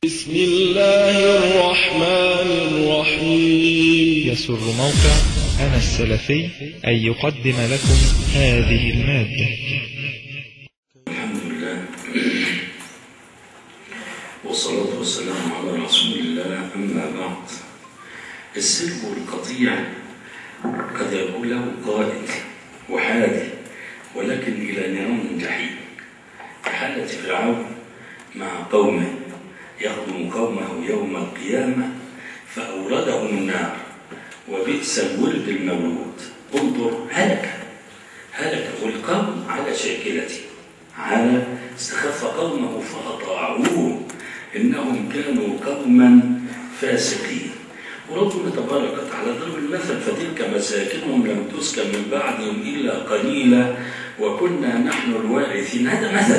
بسم الله الرحمن الرحيم يسر موقع أنا السلفي أن يقدم لكم هذه المادة الحمد لله والصلاة والسلام على رسول الله أما بعد السلب القطيع قد يكون له قائد وحادي ولكن إلى نيران جحيم كحالة فرعون مع قومه يخدم قومه يوم القيامة فأوردهم النار وبئس الولد المولود انظر هلك هلك والقوم على شاكلته على استخف قومه فأطاعوه إنهم كانوا قوما فاسقين وربنا تبارك وتعالى ضرب المثل فتلك مساكنهم لم تسكن من بعدهم إلا قليلا وكنا نحن الوارثين هذا مثل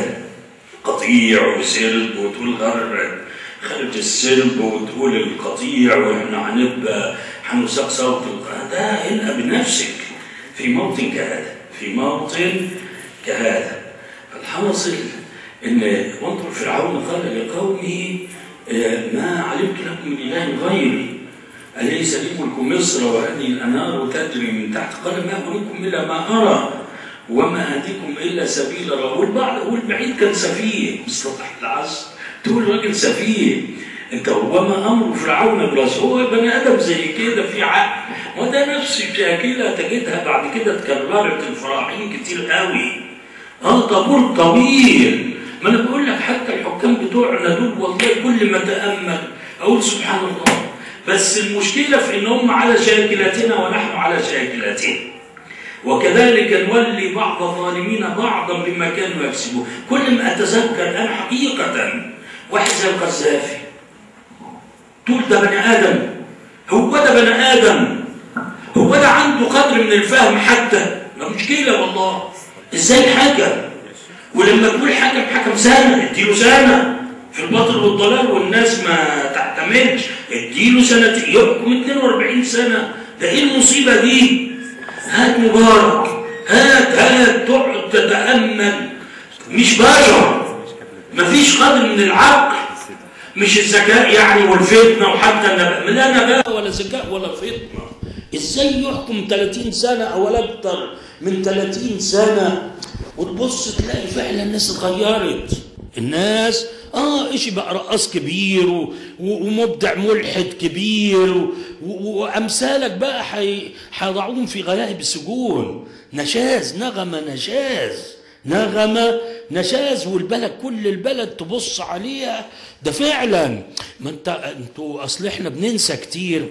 قطيع وسرب وتقول غرد خارج السرب وتقول القطيع واحنا هنبقى هنساق صوت الق- ده هنا بنفسك في موطن كهذا في موطن كهذا فالحاصل ان وانظر فرعون قال لقومه آه، ما علمت لكم من اله غيري اليس لي ملك مصر وهذه الانهار تجري من تحت قال ما اريكم الا ما ارى وما اهديكم الا سبيل الرب والبعض والبعيد كان سفيه مصطلح العصر تقول راجل سفيه انت وما امر فرعون براسه هو بني ادم زي كده في عقل وده نفس الشاكله تجدها بعد كده اتكررت الفراعين كتير قوي اه طابور طويل ما انا بقول لك حتى الحكام بتوعنا دول والله كل ما تامل اقول سبحان الله بس المشكله في ان هم على شاكلتنا ونحن على شاكلتهم وكذلك نولي بعض الظالمين بعضا بما كانوا يكسبون كل ما اتذكر انا حقيقه واحد زي القذافي تقول ده بني ادم هو ده بني ادم هو ده عنده قدر من الفهم حتى ما مشكله والله ازاي حكم ولما تقول حكم حكم سنه اديله سنه في الباطل والضلال والناس ما تعتمدش اديله سنتين يحكم 42 سنه ده ايه المصيبه دي؟ هات مبارك هات هات تقعد تتامل مش بشر مفيش قدر من العقل مش الذكاء يعني والفتنه وحتى النبأ لا نبأ ولا ذكاء ولا فتنه ازاي يحكم 30 سنه او اكتر من 30 سنه وتبص تلاقي فعلا الناس اتغيرت الناس اه اشي بقى رقاص كبير و... و... ومبدع ملحد كبير و... و... وامثالك بقى حي... هيضعوهم في غياهب السجون نشاز نغمه نشاز نغمه نشاز والبلد كل البلد تبص عليها ده فعلا ما انت انتوا اصل احنا بننسى كتير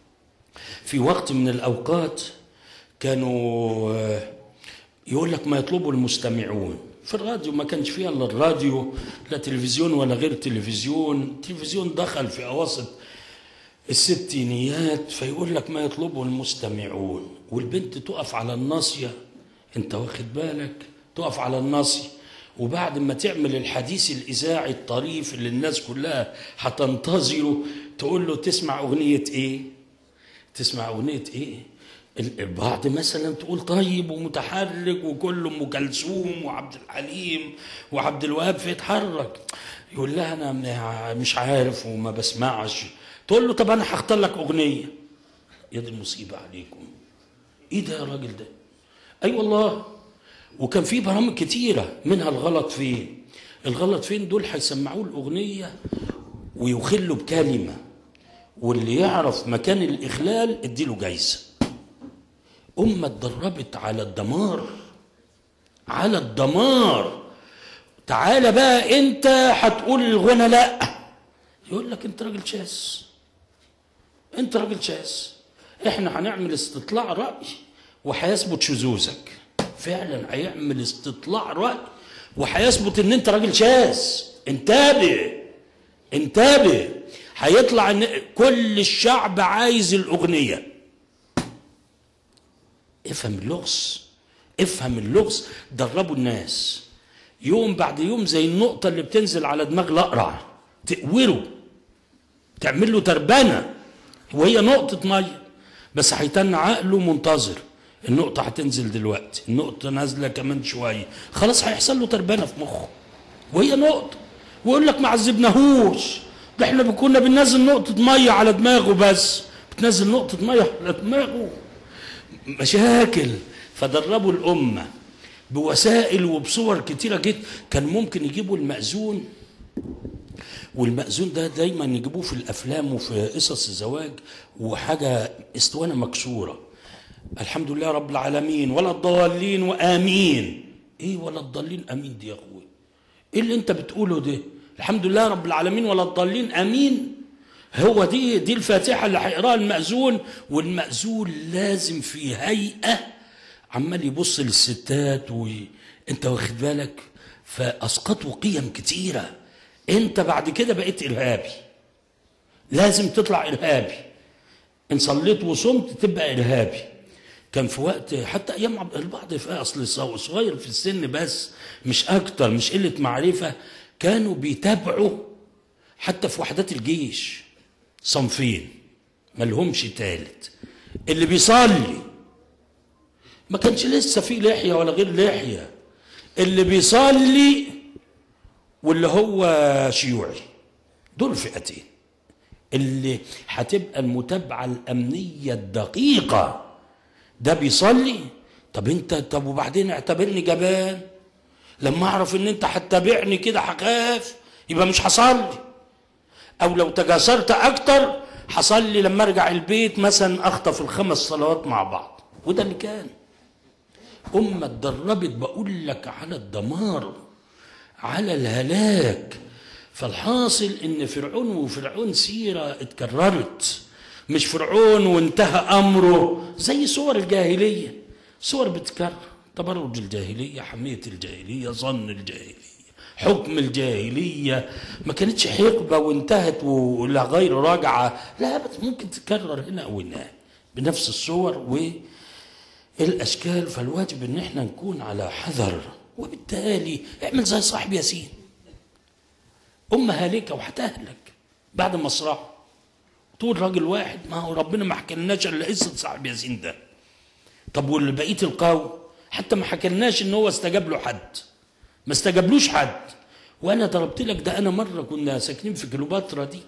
في وقت من الاوقات كانوا آه، يقول لك ما يطلبه المستمعون في الراديو ما كانش فيها الا الراديو لا تلفزيون ولا غير تلفزيون التلفزيون دخل في اواسط الستينيات فيقول لك ما يطلبه المستمعون والبنت تقف على الناصيه انت واخد بالك تقف على الناصيه وبعد ما تعمل الحديث الاذاعي الطريف اللي الناس كلها هتنتظره تقول له تسمع اغنيه ايه تسمع اغنيه ايه البعض مثلا تقول طيب ومتحرك وكله ام كلثوم وعبد الحليم وعبد الوهاب فيتحرك يقول لها انا ما- مش عارف وما بسمعش تقول له طب انا هختار لك اغنيه يا دي المصيبه عليكم ايه ده يا راجل ده اي والله وكان في برامج كتيره منها الغلط فين الغلط فين دول هيسمعوه الاغنيه ويخلوا بكلمه واللي يعرف مكان الاخلال اديله جايزه امه اتدربت على الدمار على الدمار تعالى بقى انت هتقول الغنى لا يقول لك انت راجل شاذ انت راجل شاذ احنا هنعمل استطلاع راي وهيثبت شذوذك فعلا هيعمل استطلاع راي وهيثبت ان انت راجل شاذ انتبه انتبه هيطلع ان كل الشعب عايز الاغنيه افهم اللغز افهم اللغز دربوا الناس يوم بعد يوم زي النقطة اللي بتنزل على دماغ الأقرع تقوره تعمل له تربانة وهي نقطة مية بس هيتن عقله منتظر النقطة هتنزل دلوقتي النقطة نازلة كمان شوية خلاص هيحصل له تربانة في مخه وهي نقطة ويقول لك ما عذبناهوش ده احنا كنا بننزل نقطة مية على دماغه بس بتنزل نقطة مية على دماغه مشاكل فدربوا الأمة بوسائل وبصور كتيرة جدا كان ممكن يجيبوا المأذون والمأذون ده دايما يجيبوه في الأفلام وفي قصص الزواج وحاجة اسطوانة مكسورة الحمد لله رب العالمين ولا الضالين وآمين إيه ولا الضالين آمين دي يا أخوي إيه اللي أنت بتقوله ده الحمد لله رب العالمين ولا الضالين آمين هو دي دي الفاتحة اللي هيقراها المأذون والمأذون لازم في هيئة عمال يبص للستات وانت واخد بالك فاسقطوا قيم كتيره انت بعد كده بقيت ارهابي لازم تطلع ارهابي ان صليت وصمت تبقى ارهابي كان في وقت حتى ايام عبد- البعض في اصل صغ- صغير في السن بس مش اكتر مش قله معرفه كانوا بيتابعوا حتى في وحدات الجيش صنفين ملهمش تالت اللي بيصلي ما كانش لسه في لحيه ولا غير لحيه اللي بيصلي واللي هو شيوعي دول فئتين اللي هتبقى المتابعه الامنيه الدقيقه ده بيصلي طب انت طب وبعدين اعتبرني جبان لما اعرف ان انت هتتابعني كده هخاف يبقى مش هصلي او لو تجاسرت اكتر هصلي لما ارجع البيت مثلا اخطف الخمس صلوات مع بعض وده اللي كان أمة اتدربت بقول لك على الدمار على الهلاك فالحاصل إن فرعون وفرعون سيرة اتكررت مش فرعون وانتهى أمره زي صور الجاهلية صور بتكرر تبرج الجاهلية حمية الجاهلية ظن الجاهلية حكم الجاهلية ما كانتش حقبة وانتهت ولا غير راجعة لا بس ممكن تتكرر هنا أو هناك بنفس الصور و الاشكال فالواجب ان احنا نكون على حذر وبالتالي اعمل زي صاحب ياسين امه هالكه وهتهلك بعد ما صراعوا طول راجل واحد ما هو ربنا ما حكلناش الا قصه صاحب ياسين ده طب واللي بقيه القوم حتى ما حكلناش ان هو استجاب له حد ما استجابلوش حد وانا ضربت لك ده انا مره كنا ساكنين في كليوباترا دي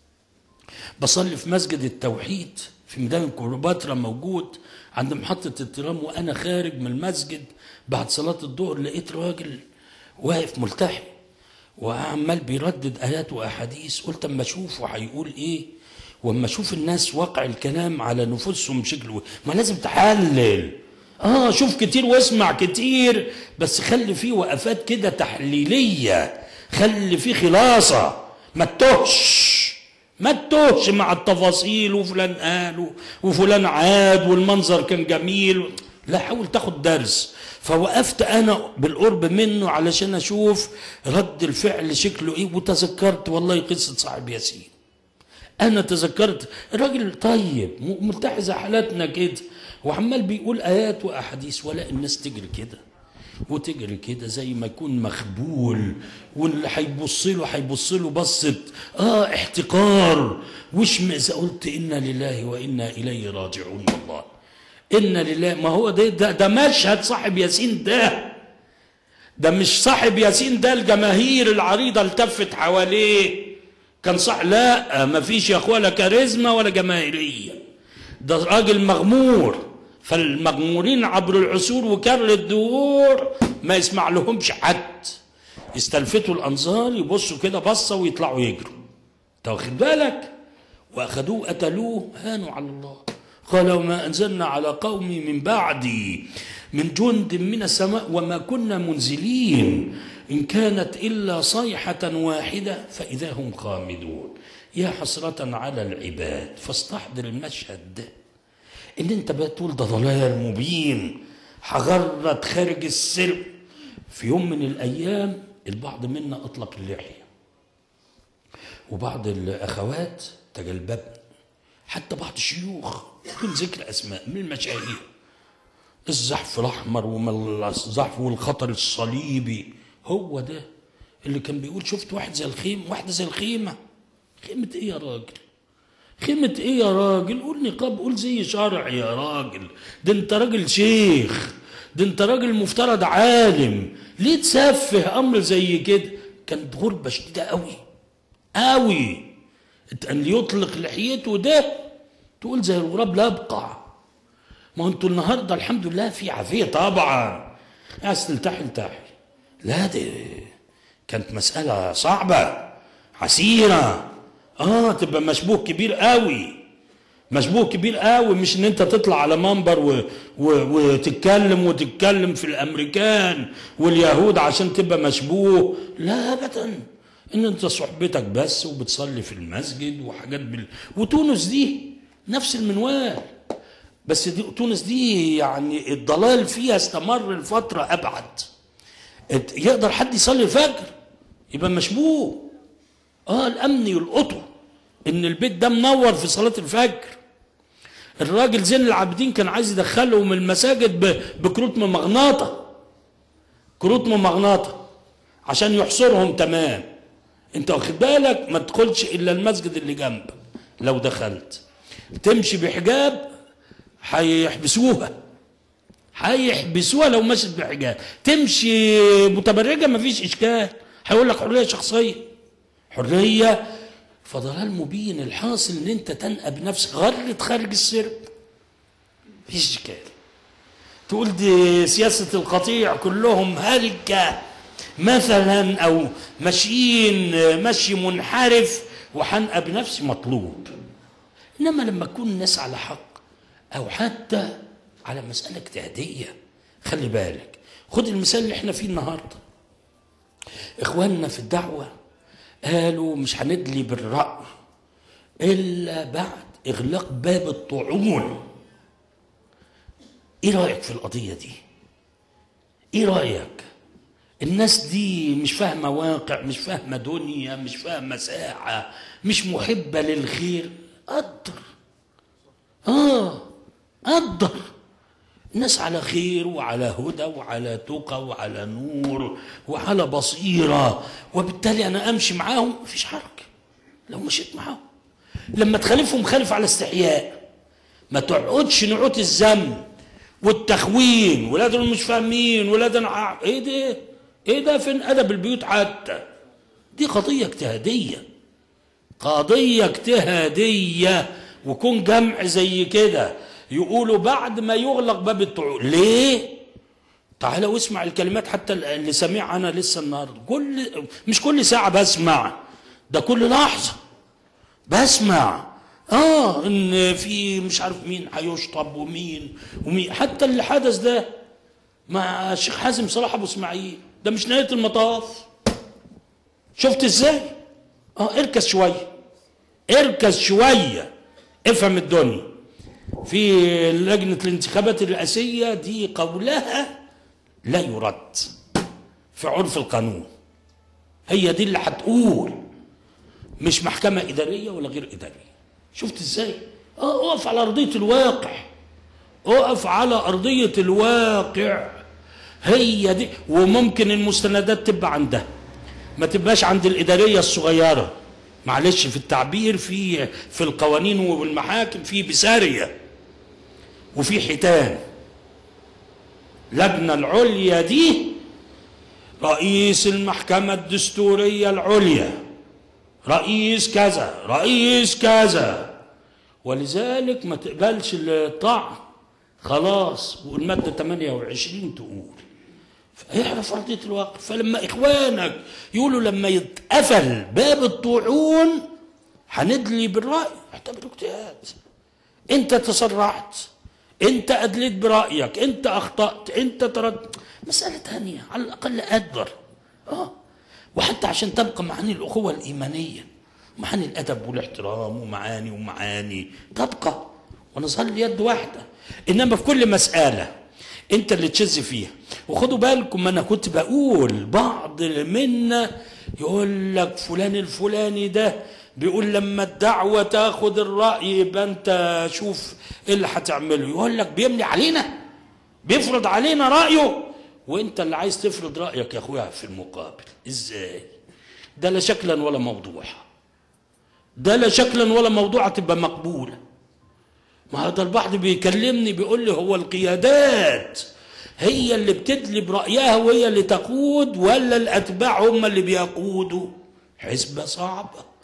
بصلي في مسجد التوحيد في ميدان كليوباترا موجود عند محطة الترام وأنا خارج من المسجد بعد صلاة الظهر لقيت راجل واقف ملتحي وعمال بيردد آيات وأحاديث قلت أما أشوفه هيقول إيه وأما أشوف الناس واقع الكلام على نفوسهم شكله ما لازم تحلل آه شوف كتير واسمع كتير بس خلي فيه وقفات كده تحليلية خلي فيه خلاصة ما تتهش ما تتوهش مع التفاصيل وفلان قال وفلان عاد والمنظر كان جميل لا حاول تاخد درس فوقفت انا بالقرب منه علشان اشوف رد الفعل شكله ايه وتذكرت والله قصه صاحب ياسين انا تذكرت الراجل طيب م- ملتحي زي حالاتنا كده وعمال بيقول ايات واحاديث ولا الناس تجري كده وتجري كده زي ما يكون مخبول واللي هيبص له هيبص له بصه اه احتقار واشمئز قلت انا لله وانا اليه راجعون والله انا لله ما هو ده ده, ده مشهد صاحب ياسين ده ده مش صاحب ياسين ده الجماهير العريضه التفت حواليه كان صح لا ما فيش يا اخويا لا كاريزما ولا جماهيريه ده راجل مغمور فالمغمورين عبر العصور وكر الدهور ما يسمع لهمش حد يستلفتوا الانظار يبصوا كده بصه ويطلعوا يجروا انت واخد بالك واخذوه قتلوه هانوا على الله قال وما انزلنا على قومي من بعدي من جند من السماء وما كنا منزلين ان كانت الا صيحه واحده فاذا هم خامدون يا حسره على العباد فاستحضر المشهد ده ان انت بقى تقول ده ضلال مبين هغرد خارج السلم في يوم من الايام البعض منا اطلق اللحيه وبعض الاخوات تجلببن حتى بعض الشيوخ بدون ذكر اسماء من المشاهير الزحف الاحمر وما الزحف والخطر الصليبي هو ده اللي كان بيقول شفت واحد زي الخيمه واحده زي الخيمه خيمه ايه يا راجل خيمة ايه يا راجل قول نقاب قول زي شرع يا راجل ده انت راجل شيخ ده انت راجل مفترض عالم ليه تسفه امر زي كده كانت غربة شديدة قوي قوي ان يطلق لحيته ده تقول زي الغراب لا يبقع ما انتوا النهارده الحمد لله في عافيه طبعا عايز تلتحي التحي لا دي كانت مساله صعبه عسيره اه تبقى مشبوه كبير قوي مشبوه كبير قوي مش ان انت تطلع على منبر و... و... وتتكلم وتتكلم في الامريكان واليهود عشان تبقى مشبوه لا ابدا ان انت صحبتك بس وبتصلي في المسجد وحاجات بال... وتونس دي نفس المنوال بس دي تونس دي يعني الضلال فيها استمر لفترة أبعد ات- يقدر حد يصلي الفجر يبقى مشبوه اه الأمن يلقطه إن البيت ده منور في صلاة الفجر الراجل زين العابدين كان عايز يدخلهم المساجد ب- بكروت ممغناطة كروت ممغناطة عشان يحصرهم تمام انت واخد بالك ما تدخلش الا المسجد اللي جنبك لو دخلت تمشي بحجاب هيحبسوها هيحبسوها لو مشت بحجاب تمشي متبرجه مفيش اشكال هيقول لك حريه شخصيه حريه فضلال مبين الحاصل ان انت تنقى بنفسك غلط خارج السرب مفيش اشكال تقول دي سياسة القطيع كلهم هلكة مثلا أو ماشيين مشي منحرف وحنقى بنفسي مطلوب إنما لما تكون الناس على حق أو حتى على مسألة اجتهادية خلي بالك خد المثال اللي احنا فيه النهارده إخواننا في الدعوة قالوا مش هندلي بالرأي إلا بعد إغلاق باب الطاعون ايه رايك في القضيه دي ايه رايك الناس دي مش فاهمه واقع مش فاهمه دنيا مش فاهمه ساعه مش محبه للخير قدر اه قدر الناس على خير وعلى هدى وعلى تقى وعلى نور وعلى بصيره وبالتالي انا امشي معاهم مفيش حركه لو مشيت معاهم لما تخالفهم خالف على استحياء ما تقعدش نعوت الذم والتخوين ولا دول مش فاهمين ولا ده أنا- ايه ده ايه ده فين ادب البيوت حتى دي قضيه اجتهاديه قضيه اجتهاديه وكون جمع زي كده يقولوا بعد ما يغلق باب الطعون ليه تعالى واسمع الكلمات حتى اللي سامعها انا لسه النهارده كل مش كل ساعه بسمع ده كل لحظه بسمع اه ان في مش عارف مين هيشطب ومين ومين حتى اللي حدث ده مع الشيخ حازم صلاح ابو اسماعيل ده مش نهايه المطاف شفت ازاي اه اركز شويه اركز شويه افهم الدنيا في لجنه الانتخابات الرئاسيه دي قولها لا يرد في عرف القانون هي دي اللي هتقول مش محكمة إدارية ولا غير إدارية شفت إزاي اه اقف على أرضية الواقع اقف على أرضية الواقع هي دي وممكن المستندات تبقى عندها ما تبقاش عند الإدارية الصغيرة معلش في التعبير في في القوانين والمحاكم في بسارية وفي حيتان لجنة العليا دي رئيس المحكمة الدستورية العليا رئيس كذا رئيس كذا ولذلك ما تقبلش الطعن خلاص والمادة 28 تقول اعرف أرضية الواقع فلما إخوانك يقولوا لما يتقفل باب الطاعون هندلي بالرأي اعتبره اجتهاد انت تسرعت انت ادليت برايك انت اخطات انت ترد مساله ثانيه على الاقل قدر اه وحتى عشان تبقى معاني الاخوه الايمانيه معاني الادب والاحترام ومعاني ومعاني تبقى ونظل يد واحده انما في كل مساله انت اللي تشز فيها وخدوا بالكم انا كنت بقول بعض منا يقول لك فلان الفلاني ده بيقول لما الدعوة تاخد الرأي يبقى انت شوف ايه اللي هتعمله يقول لك بيملي علينا بيفرض علينا رأيه وانت اللي عايز تفرض رأيك يا اخويا في المقابل ازاي ده لا شكلا ولا موضوع ده لا شكلا ولا موضوع تبقى مقبولة ما هذا البعض بيكلمني بيقول لي هو القيادات هي اللي بتدلي برأيها وهي اللي تقود ولا الأتباع هم اللي بيقودوا حسبة صعبة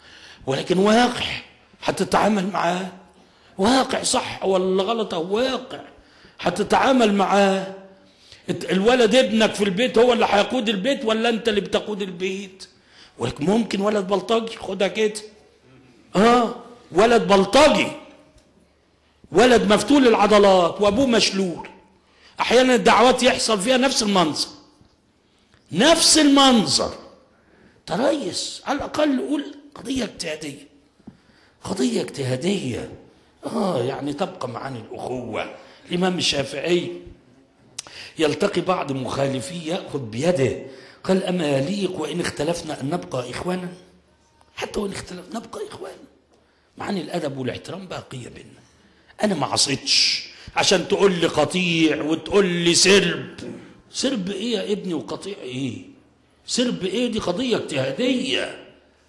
ولكن واقع هتتعامل معاه واقع صح ولا غلط أو واقع هتتعامل معاه الت- الولد ابنك في البيت هو اللي هيقود البيت ولا انت اللي بتقود البيت ولكن ممكن ولد بلطجي خدها كده اه ولد بلطجي ولد مفتول العضلات وابوه مشلول احيانا الدعوات يحصل فيها نفس المنظر نفس المنظر تريس على الاقل قول قضيه اجتهاديه قضيه اجتهاديه اه يعني تبقى معاني الاخوه الامام الشافعي يلتقي بعض مخالفيه ياخذ بيده قال اما يليق وان اختلفنا ان نبقى اخوانا حتى وان اختلفنا نبقى اخوانا معاني الادب والاحترام باقيه بينا انا ما عصيتش عشان تقول لي قطيع وتقول لي سرب سرب ايه يا ابني وقطيع ايه سرب ايه دي قضيه اجتهاديه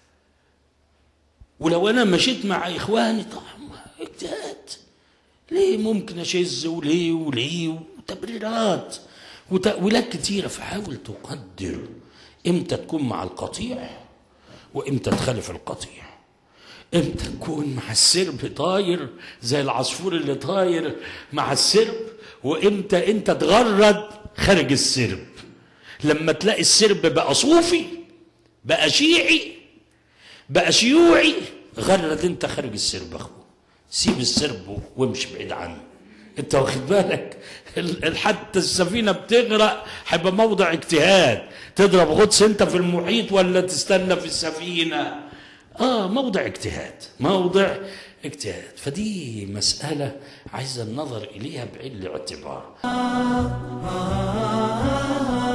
ولو انا مشيت مع اخواني طبعا اجتهاد ليه ممكن اشذ وليه وليه وتبريرات وتأويلات كتيرة فحاول تقدر امتى تكون مع القطيع وامتى تخالف القطيع امتى تكون مع السرب طاير زي العصفور اللي طاير مع السرب وامتى انت تغرد خارج السرب لما تلاقي السرب بقى صوفي بقى شيعي بقى شيوعي غرد انت خارج السرب اخوه سيب السرب وامشي بعيد عنه انت واخد بالك ال- ال- حتى السفينه بتغرق هيبقى موضع اجتهاد تضرب غطس انت في المحيط ولا تستنى في السفينه اه موضع اجتهاد موضع اجتهاد فدي مساله عايزه النظر اليها بعين الاعتبار